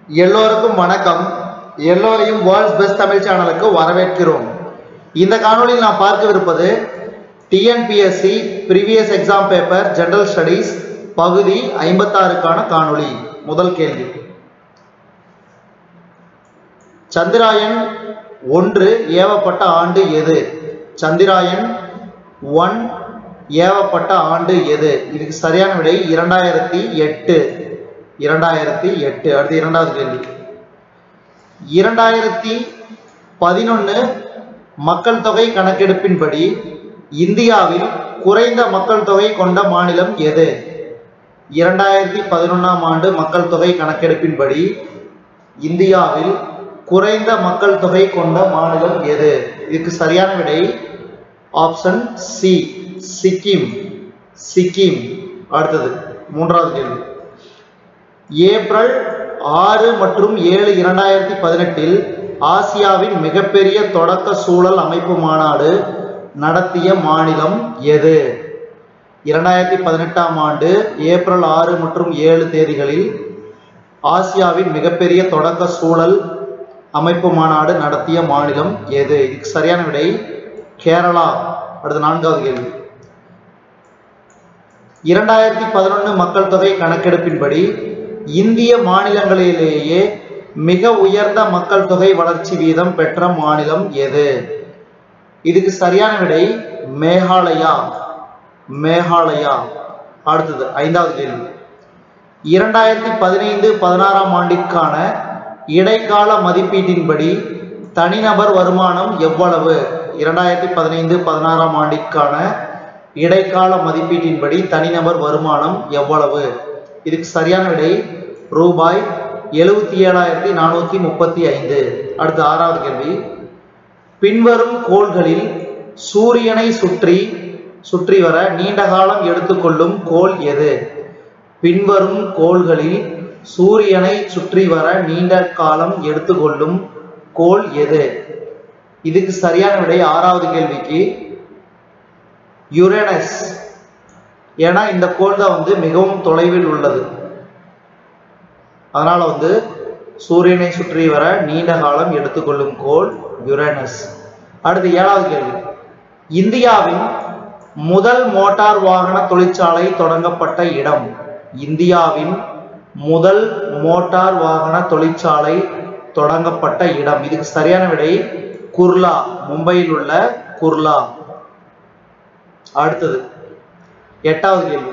எல்லோருக்கும் வணக்கம் எல்லோரையும் வேர்ல்ட்ஸ் பெஸ்ட் தமிழ் சேனலுக்கு வரவேற்கிறோம் இந்த காணொளியில் நாம் பார்க்கவிருப்பது TNPSC previous exam paper general studies பகுதி ஐம்பத்தாறுக்கான காணொளி முதல் கேள்வி சந்திராயன் ஒன்று ஏவப்பட்ட ஆண்டு எது சந்திராயன் ஒன் ஏவப்பட்ட ஆண்டு எது இதுக்கு சரியான விடை இரண்டாயிரத்தி எட்டு இரண்டாயிரத்தி எட்டு அடுத்து இரண்டாவது கேள்வி இரண்டாயிரத்தி பதினொன்று மக்கள் தொகை கணக்கெடுப்பின்படி இந்தியாவில் குறைந்த மக்கள் தொகை கொண்ட மாநிலம் எது இரண்டாயிரத்தி பதினொன்றாம் ஆண்டு மக்கள் தொகை கணக்கெடுப்பின்படி இந்தியாவில் குறைந்த மக்கள் தொகை கொண்ட மாநிலம் எது இதுக்கு சரியான விடை ஆப்ஷன் சி சிக்கிம் சிக்கிம் அடுத்தது மூன்றாவது கேள்வி ஏப்ரல் ஆறு மற்றும் ஏழு இரண்டாயிரத்தி பதினெட்டில் ஆசியாவின் மிகப்பெரிய தொடக்க சூழல் அமைப்பு மாநாடு நடத்திய மாநிலம் எது இரண்டாயிரத்தி பதினெட்டாம் ஆண்டு ஏப்ரல் ஆறு மற்றும் ஏழு தேதிகளில் ஆசியாவின் மிகப்பெரிய தொடக்க சூழல் அமைப்பு மாநாடு நடத்திய மாநிலம் எது இதுக்கு சரியான விடை கேரளா அடுத்த நான்காவது கேள்வி இரண்டாயிரத்தி பதினொன்று மக்கள் தொகை கணக்கெடுப்பின்படி இந்திய மாநிலங்களிலேயே மிக உயர்ந்த மக்கள் தொகை வளர்ச்சி வீதம் பெற்ற மாநிலம் எது இதுக்கு சரியான விடை மேகாலயா மேகாலயா அடுத்தது ஐந்தாவது கேள்வி இரண்டாயிரத்தி பதினைந்து பதினாறாம் ஆண்டிற்கான இடைக்கால மதிப்பீட்டின்படி தனிநபர் வருமானம் எவ்வளவு இரண்டாயிரத்தி பதினைந்து பதினாறாம் ஆண்டிற்கான இடைக்கால மதிப்பீட்டின்படி தனிநபர் வருமானம் எவ்வளவு இதுக்கு சரியான விடை ரூபாய் எழுபத்தி ஏழாயிரத்தி நானூற்றி முப்பத்தி ஐந்து அடுத்து ஆறாவது கேள்வி பின்வரும் கோள்களில் சூரியனை சுற்றி சுற்றி வர நீண்ட காலம் எடுத்துக்கொள்ளும் கோள் எது பின்வரும் கோள்களில் சூரியனை சுற்றி வர நீண்ட காலம் எடுத்துக்கொள்ளும் கோள் எது இதுக்கு சரியான விடை ஆறாவது கேள்விக்கு யுரேனஸ் ஏன்னா இந்த கோள் தான் வந்து மிகவும் தொலைவில் உள்ளது அதனால வந்து சூரியனை சுற்றி வர நீண்ட காலம் எடுத்துக்கொள்ளும் கோள் யுரேனஸ் அடுத்து ஏழாவது கேள்வி இந்தியாவின் முதல் மோட்டார் வாகன தொழிற்சாலை தொடங்கப்பட்ட இடம் இந்தியாவின் முதல் மோட்டார் வாகன தொழிற்சாலை தொடங்கப்பட்ட இடம் இதுக்கு சரியான விடை குர்லா மும்பையில் உள்ள குர்லா அடுத்தது எட்டாவது கேள்வி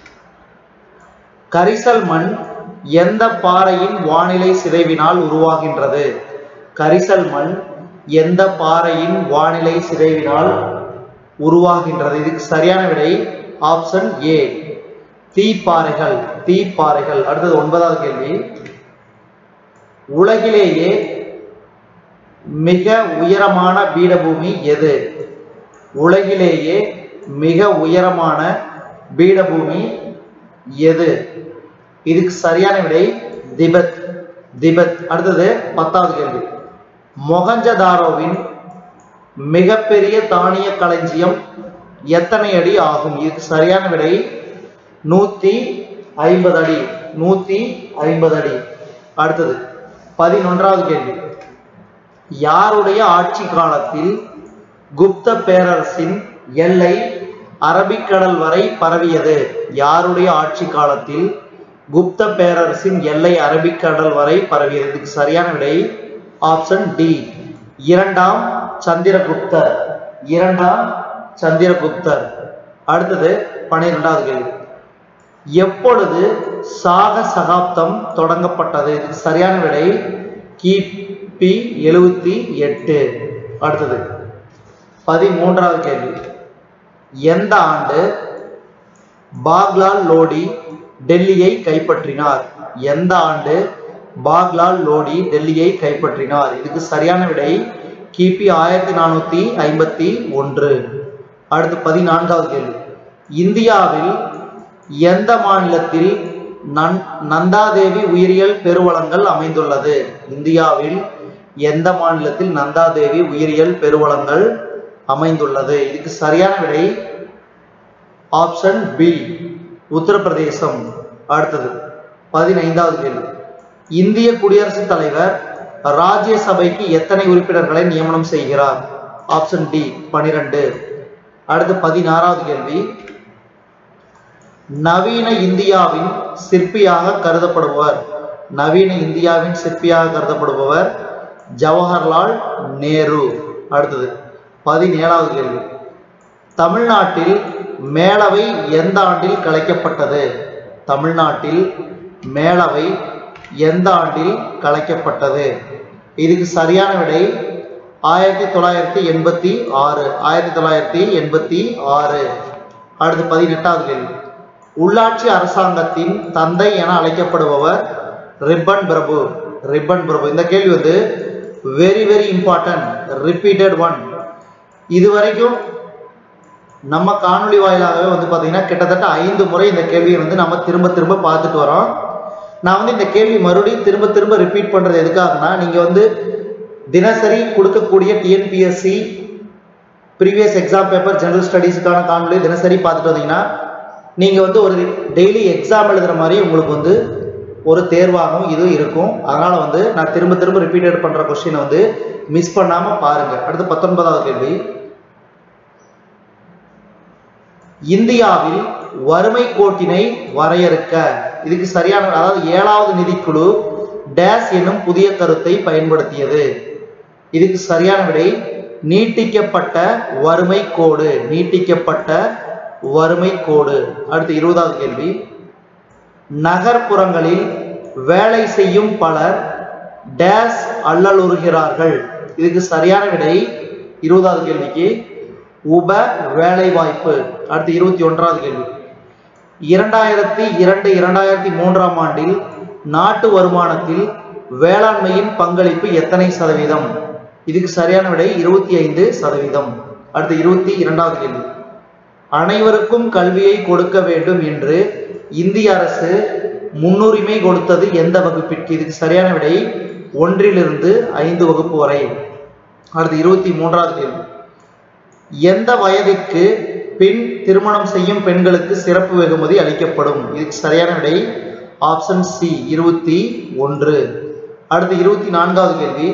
கரிசல் மண் எந்த பாறையின் வானிலை சிதைவினால் உருவாகின்றது கரிசல் மண் எந்த பாறையின் வானிலை சிதைவினால் உருவாகின்றது இதுக்கு சரியான விடை ஆப்ஷன் ஏ தீப்பாறைகள் தீப்பாறைகள் அடுத்தது ஒன்பதாவது கேள்வி உலகிலேயே மிக உயரமான பீடபூமி எது உலகிலேயே மிக உயரமான பீடபூமி எது இதுக்கு சரியான விடை திபெத் திபெத் அடுத்தது பத்தாவது கேள்வி மொகஞ்சதாரோவின் மிகப்பெரிய தானிய களஞ்சியம் எத்தனை அடி ஆகும் இதுக்கு சரியான விடை நூத்தி ஐம்பது அடி நூத்தி ஐம்பது அடி அடுத்தது பதினொன்றாவது கேள்வி யாருடைய ஆட்சி காலத்தில் குப்த பேரரசின் எல்லை அரபிக்கடல் வரை பரவியது யாருடைய ஆட்சி காலத்தில் குப்த பேரரசின் எல்லை அரபிக்கடல் வரை பரவியது இதுக்கு சரியான விடை ஆப்ஷன் டி இரண்டாம் சந்திரகுப்தர் இரண்டாம் சந்திரகுப்தர் அடுத்தது பனிரெண்டாவது கேள்வி எப்பொழுது சாக சகாப்தம் தொடங்கப்பட்டது இதுக்கு சரியான விடை கிபி எழுவத்தி எட்டு அடுத்தது பதிமூன்றாவது கேள்வி எந்த ஆண்டு பாக்லால் லோடி டெல்லியை கைப்பற்றினார் எந்த ஆண்டு பாக்லால் லோடி டெல்லியை கைப்பற்றினார் இதுக்கு சரியான விடை கிபி ஆயிரத்தி நானூத்தி ஐம்பத்தி ஒன்று அடுத்து பதினான்காவது கேள்வி இந்தியாவில் எந்த மாநிலத்தில் நன் நந்தாதேவி உயிரியல் பெருவளங்கள் அமைந்துள்ளது இந்தியாவில் எந்த மாநிலத்தில் நந்தாதேவி உயிரியல் பெருவளங்கள் அமைந்துள்ளது இதுக்கு சரியான விடை ஆப்ஷன் பி உத்தரப்பிரதேசம் அடுத்தது பதினைந்தாவது கேள்வி இந்திய குடியரசுத் தலைவர் ராஜ்யசபைக்கு எத்தனை உறுப்பினர்களை நியமனம் செய்கிறார் ஆப்ஷன் டி பனிரெண்டு அடுத்து பதினாறாவது கேள்வி நவீன இந்தியாவின் சிற்பியாக கருதப்படுபவர் நவீன இந்தியாவின் சிற்பியாக கருதப்படுபவர் ஜவஹர்லால் நேரு அடுத்தது பதினேழாவது கேள்வி தமிழ்நாட்டில் மேலவை எந்த ஆண்டில் கலைக்கப்பட்டது தமிழ்நாட்டில் மேலவை எந்த ஆண்டில் கலைக்கப்பட்டது இதுக்கு சரியான விடை ஆயிரத்தி தொள்ளாயிரத்தி எண்பத்தி ஆறு ஆயிரத்தி தொள்ளாயிரத்தி எண்பத்தி ஆறு அடுத்து பதினெட்டாவது கேள்வி உள்ளாட்சி அரசாங்கத்தின் தந்தை என அழைக்கப்படுபவர் ரிப்பன் பிரபு ரிப்பன் பிரபு இந்த கேள்வி வந்து very very important repeated one இதுவரைக்கும் நம்ம காணொளி வாயிலாகவே வந்து பார்த்தீங்கன்னா கிட்டத்தட்ட ஐந்து முறை இந்த கேள்வியை வந்து நம்ம திரும்ப திரும்ப பார்த்துட்டு வரோம் நான் வந்து இந்த கேள்வி மறுபடியும் திரும்ப திரும்ப ரிப்பீட் பண்ணுறது எதுக்காகனா நீங்கள் வந்து தினசரி கொடுக்கக்கூடிய TNPSC previous exam paper general ஸ்டடீஸுக்கான காணொளி தினசரி பார்த்துட்டு வந்தீங்கன்னா நீங்கள் வந்து ஒரு டெய்லி எக்ஸாம் எழுதுகிற மாதிரி உங்களுக்கு வந்து ஒரு தேர்வாகவும் இது இருக்கும் அதனால் வந்து நான் திரும்ப திரும்ப ரிப்பீட்டட் பண்ணுற கொஸ்டினை வந்து மிஸ் பண்ணாமல் பாருங்கள் அடுத்து பத்தொன்பதாவது கேள்வி இந்தியாவில் வறுமை கோட்டினை வரையறுக்க இதுக்கு சரியான அதாவது ஏழாவது நிதிக்குழு டேஸ் என்னும் புதிய கருத்தை பயன்படுத்தியது இதுக்கு சரியான விடை நீட்டிக்கப்பட்ட வறுமை கோடு நீட்டிக்கப்பட்ட வறுமை கோடு அடுத்து இருபதாவது கேள்வி நகர்ப்புறங்களில் வேலை செய்யும் பலர் டேஸ் அல்லலுறுகிறார்கள் இதுக்கு சரியான விடை இருபதாவது கேள்விக்கு உப வேலைவாய்ப்பு அடுத்து இருபத்தி ஒன்றாவது கேள்வி இரண்டாயிரத்தி இரண்டு இரண்டாயிரத்தி மூன்றாம் ஆண்டில் நாட்டு வருமானத்தில் வேளாண்மையின் பங்களிப்பு எத்தனை சதவீதம் இதுக்கு சரியான விடை இருபத்தி ஐந்து சதவீதம் அடுத்து இருபத்தி இரண்டாவது கேள்வி அனைவருக்கும் கல்வியை கொடுக்க வேண்டும் என்று இந்திய அரசு முன்னுரிமை கொடுத்தது எந்த வகுப்பிற்கு இதுக்கு சரியான விடை ஒன்றிலிருந்து ஐந்து வகுப்பு வரை அடுத்து இருபத்தி மூன்றாவது கேள்வி எந்த வயதிற்கு பின் திருமணம் செய்யும் பெண்களுக்கு சிறப்பு வெகுமதி அளிக்கப்படும் இதுக்கு சரியான விடை ஆப்ஷன் சி இருபத்தி ஒன்று அடுத்து இருபத்தி நான்காவது கேள்வி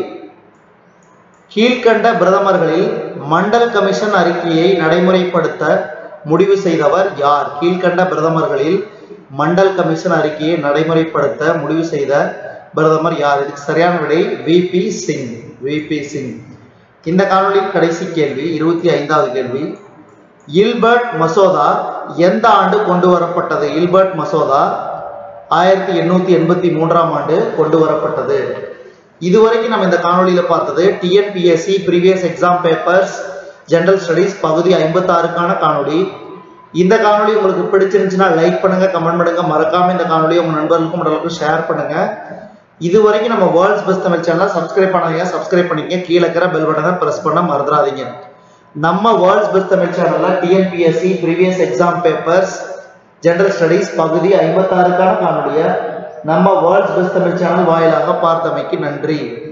கீழ்கண்ட பிரதமர்களில் மண்டல் கமிஷன் அறிக்கையை நடைமுறைப்படுத்த முடிவு செய்தவர் யார் கீழ்கண்ட பிரதமர்களில் மண்டல் கமிஷன் அறிக்கையை நடைமுறைப்படுத்த முடிவு செய்த பிரதமர் யார் இதுக்கு சரியான விடை விபி சிங் விபி சிங் இந்த காணொலியின் கடைசி கேள்வி இருபத்தி ஐந்தாவது கேள்வி இல்பர்ட் மசோதா எந்த ஆண்டு கொண்டு வரப்பட்டது இல்பர்ட் மசோதா ஆயிரத்தி எண்ணூத்தி எண்பத்தி மூன்றாம் ஆண்டு கொண்டு வரப்பட்டது இதுவரைக்கும் நம்ம இந்த காணொலியில பார்த்தது TNPSC previous exam papers general studies பகுதி ஐம்பத்தாறுக்கான காணொளி இந்த காணொளி உங்களுக்கு பிடிச்சிருந்துச்சுன்னா லைக் பண்ணுங்க கமெண்ட் பண்ணுங்க மறக்காம இந்த காணொலியை உங்க நண்பர்களுக்கும் மற்றவர்களுக்கும் ஷேர் பண்ணுங்க இது வரைக்கும் நம்ம வேர்ல்ட்ஸ் பெஸ்ட் தமிழ் சேனலை சப்ஸ்கிரைப் பண்ணாதீங்க சப்ஸ்கிரைப் பண்ணிக்கங்க கீழே இருக்கிற பெல் பட்டனை பிரஸ் பண்ண மறந்துடாதீங்க நம்ம வேர்ல்ட்ஸ் பெஸ்ட் தமிழ் சேனல்ல TNPSC previous exam papers general studies பகுதி ஐம்பத்தாறுக்கான காணொலியை நம்ம வேர்ல்ட்ஸ் பெஸ்ட் தமிழ் சேனல் வாயிலாக பார்த்தமைக்கு நன்றி